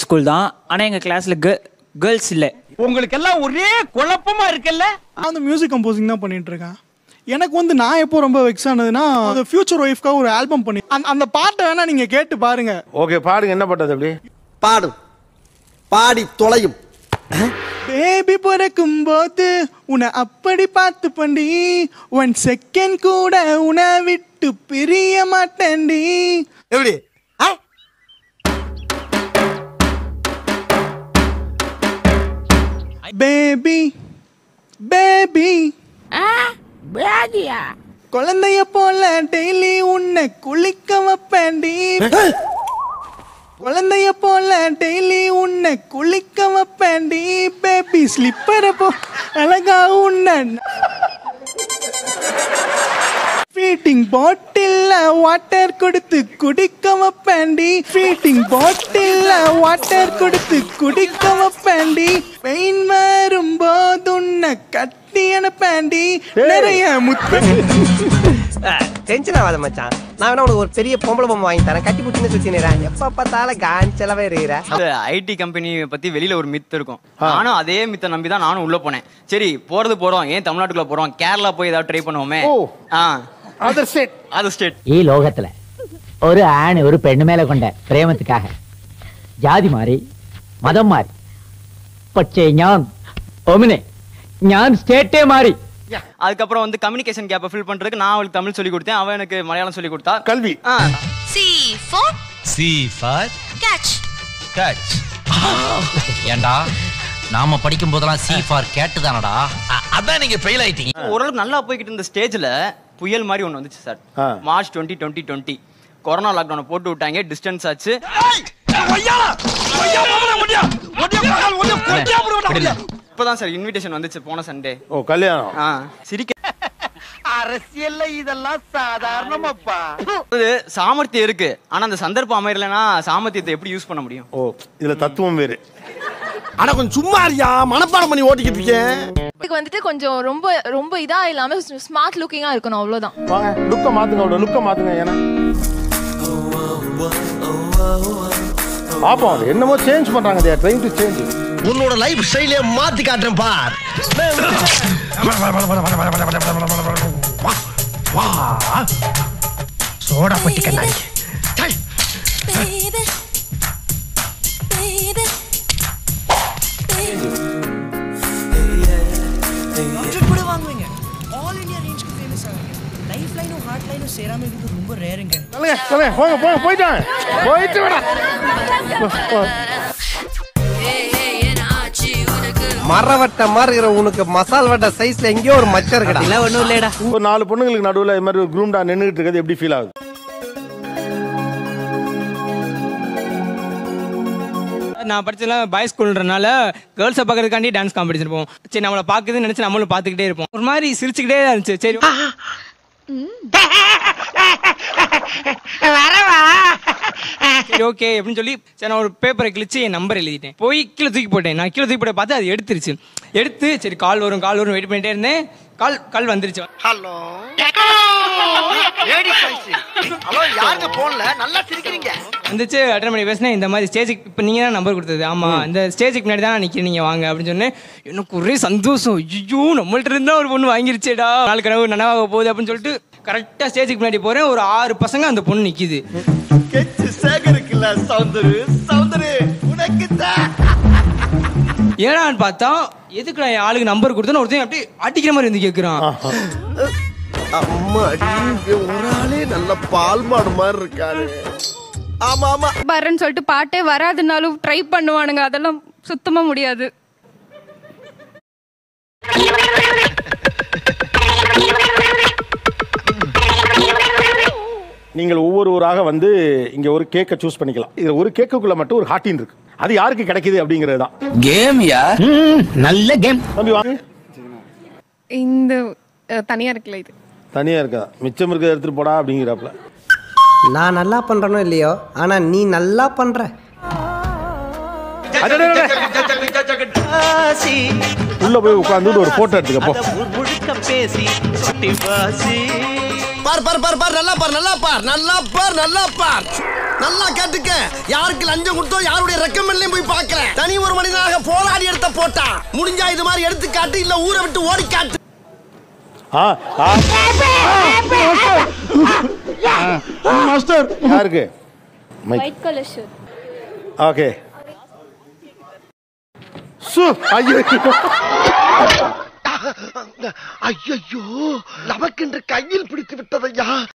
School தான் ஆனால் எங்கள் கிளாஸில் கேர்ள்ஸ் இல்லை உங்களுக்கு எல்லாம் ஒரே குழப்பமா இருக்குல்ல நான் வந்து மியூசிக் கம்போசிங் தான் பண்ணிட்டு இருக்கேன் எனக்கு வந்து நான் எப்போ ரொம்ப வெக்ஸ் ஆனதுன்னா அந்த ஃபியூச்சர் ஒய்ஃப்காக ஒரு ஆல்பம் பண்ணி அந்த அந்த பாட்டை வேணா நீங்க கேட்டு பாருங்க ஓகே பாடுங்க என்ன பட்டது அப்படி பாடும் பாடி தொலையும் பேபி பிறக்கும் போது உன்னை அப்படி பார்த்து பண்டி ஒன் செகண்ட் கூட உன்னை விட்டு பிரிய மாட்டேன்டி எப்படி ஆ? பேபி பேபி குழந்தைய போல டெய்லி உன்னை குளிக்க வைப்பேன்டி குழந்தைய போல டெய்லி உன்னை குளிக்க வைப்பேன்டி பேபி ஸ்லிப்பரை போ அழகா உன்னை ஃபீட்டிங் பாட்டில்ல வாட்டர் கொடுத்து குடிக்க வைப்பேன்டி ஃபீட்டிங் பாட்டில்ல வாட்டர் கொடுத்து குடிக்க வைப்பேன்டி பெயின் வரும்போது உன்னை கட்டி அனுப்பேன்டி நிறைய முத்து டென்ஷன் ஆகாத மச்சான் நான் வேணா உனக்கு ஒரு பெரிய பொம்பளை பொம்மை வாங்கி தரேன் கட்டி பிடிச்சின்னு சுத்தினேன் எப்ப பார்த்தாலும் காஞ்சலவே இருக்கிற ஐடி கம்பெனி பத்தி வெளியில ஒரு மித் இருக்கும் நானும் அதே மித்தை நம்பி தான் நானும் உள்ள போனேன் சரி போறது போறோம் ஏன் தமிழ்நாட்டுக்குள்ள போறோம் கேரளா போய் ஏதாவது ட்ரை பண்ணுவோமே ஓ. ஆ அதர் ஸ்டேட் அது ஸ்டேட் ഈ ലോകത്തില് ഒരു ആണ് ഒരു പെണ്ണുമേലെ കൊണ്ട് പ്രേമത്തിക്കാക ജാതി മാറി മതം മാറി പക്ഷേ ഞാൻ ഒമിനെ ഞാൻ സ്റ്റേറ്റേ മാറി அதுக்கப்புறம் வந்து கம்யூனிகேஷன் கேப்பை ஃபில் பண்றதுக்கு நான் அவளுக்கு தமிழ் சொல்லி கொடுத்தேன் அவன் எனக்கு மலையாளம் சொல்லி கொடுத்தா கல்வி ஆ C for C for catch. Catch ஏண்டா நாம படிக்கும் போதெல்லாம் சி ஃபார் கேட்டு தானடா அதான் நீங்க ஃபெயில் ஆயிட்டீங்க ஓரளவுக்கு நல்லா போய்கிட்டு இருந்த ஸ்டேஜ்ல புயல் மாதிரி ஒன்று வந்துச்சு சார் ஆ. March twenty twenty twenty corona லாக்டவுனை போட்டு விட்டாங்க டிஸ்டன்ஸ் ஆச்சு இப்பதான் சார் இன்விடேஷன் வந்துச்சு போன சண்டே ஓ கல்யாணம் ஆ சிரிக்க அரசியல்ல இதெல்லாம் சாதாரணமாப்பா அது சாமர்த்தியம் இருக்கு ஆனா அந்த சந்தர்ப்பம் அமையலைன்னா சாமர்த்தியத்தை எப்படி யூஸ் பண்ண முடியும் ஓ இதுல தத்துவம் வேறு ஆனா கொஞ்சம் சும்மா இருக்கியா மனப்பாடம் பண்ணி ஓட்டிக்கிட்டு இருக்கேன் இதுக்கு வந்துட்டு கொஞ்சம் ரொம்ப ரொம்ப இதா இல்லாம ஸ்மார்ட் லுக்கிங்கா இருக்கணும் அவ்வளவுதான் வாங்க லுக்க மாத்துங்க அவரோட லுக்க மாத்துங்க ஏன்னா பாப்போம் அது என்னமோ சேஞ்ச் பண்றாங்க தேர் ட்ரைங் டு சேஞ்ச் உன்னோட லைஃப் ஸ்டைலே மாத்தி காட்டுறேன் பார் சோடா பட்டி கண்ணாடி Baby, baby. கூட வாங்குவீங்க ஆல் இந்தியா ரேஞ்சுக்கு ஃபேமஸ் ஆகுங்க லைஃப் லைனும் ஹார்ட் லைனும் சேராம இருக்கிறது ரொம்ப ரேருங்க சொல்லுங்க சொல்லுங்க போங்க போங்க போயிட்டாங்க போயிட்டு வேடா மரவட்ட மாதிரி இருக்கிற உனக்கு மசால் வட்ட சைஸ்ல எங்கேயோ ஒரு மச்சம் இருக்கடா ஒன்றும் இல்லைடா ஒரு நாலு பொண்ணுங்களுக்கு நடுவுல இது மாதிரி குரூம்டா நின்றுட்டு இருக்கிறது எப்படி ஃபீல் ஆகுது நான் படிச்சதுலாம் பாய்ஸ் ஸ்கூல்ன்றனால கேர்ள்ஸை பார்க்கறதுக்காண்டி டான்ஸ் காம்படிஷன் போவோம் சரி நம்மளை பார்க்குதுன்னு நினச்சி நம்மளும் பார்த்துக்கிட்டே இருப்போம் ஒரு மாதிரி சிரிச்சுக்கிட்டே தான் இருந்துச்சு சரி சரி ஓகே அப்படின்னு சொல்லி சரி நான் ஒரு பேப்பரை கிழிச்சு என் நம்பர் எழுதிட்டேன் போய் கீழே தூக்கி போட்டேன் நான் கீழே தூக்கி போட்ட பார்த்து அது எடுத்துருச்சு எடுத்து சரி கால் வரும் கால் வரும் வெயிட் பண்ணிட்டே இருந்தேன் கால் கால் வந்துருச்சு ஹலோ ஹலோ யாருங்க போன்ல நல்லா சிரிக்கிறீங்க வந்துச்சு அட்டன் பண்ணி பேசினேன் இந்த மாதிரி ஸ்டேஜுக்கு இப்போ நீங்கள் தான் நம்பர் கொடுத்தது ஆமாம் இந்த ஸ்டேஜுக்கு முன்னாடி தான் நான் நிற்கிறேன் நீங்கள் வாங்க அப்படின்னு சொன்னேன் எனக்கு ஒரே சந்தோஷம் ஐயோ நம்மள்ட்ட இருந்தா ஒரு பொண்ணு வாங்கிருச்சேடா நாலு கனவு நனவாக போகுது அப்படின்னு சொல்லிட்டு கரெக்டாக ஸ்டேஜுக்கு முன்னாடி போகிறேன் ஒரு ஆறு பசங்க அந்த பொண்ணு நிற்கிது சேகருக்குல்ல சௌந்தரு சௌந்தரு உனக்கு ஏடான்னு பார்த்தா எதுக்கு நான் என் ஆளுக்கு நம்பர் கொடுத்தேன்னு ஒருத்தன் அப்படியே அடிக்கிற மாதிரி வந்து கேட்குறான் அம்மா இங்க ஒரு ஆளே நல்ல பால் மாடு மாதிரி இருக்காரு ஆமா ஆமா வரேன்னு சொல்லிட்டு பாட்டே வராதுனாலும் ட்ரை பண்ணுவானுங்க அதெல்லாம் சுத்தமா முடியாது நீங்கள் ஒவ்வொருவராக வந்து இங்க ஒரு கேக்கை சூஸ் பண்ணிக்கலாம் இதுல ஒரு கேக்குக்குள்ள மட்டும் ஒரு ஹாட்டின் இருக்கு அது யாருக்கு கிடைக்குது அப்படிங்கிறது தான் கேம்யா നല്ല ഗെയിം தம்பி வாங்க இந்த தனியா இருக்குல்ல இது தனியா இருக்கா மிச்சம் இருக்கிறத எடுத்துட்டு போடா அப்படிங்கிறாப்ல நான் நல்லா பண்றனோ இல்லையோ ஆனா நீ நல்லா பண்ற அடடடட. உள்ள போய் உட்காந்து ஒரு போட்டோ எடுத்துக்க போ பார் பார் பார் பார் நல்லா பார் நல்லா பார் நல்லா பார் நல்லா பார் நல்லா கேட்டுக்க யாருக்கு லஞ்சம் கொடுத்தோ யாருடைய ரெக்கமெண்ட்லயும் போய் போட்டா முடிஞ்சா இது மாதிரி எடுத்து காட்டு இல்ல ஊரை விட்டு ஓடி காட்டு ஆ ஆ மாஸ்டர் யாருக்கு mic white colour shirt okay சு ஐயோ ஐயோ நமக்கென்று கையில் பிடித்து விட்டதையா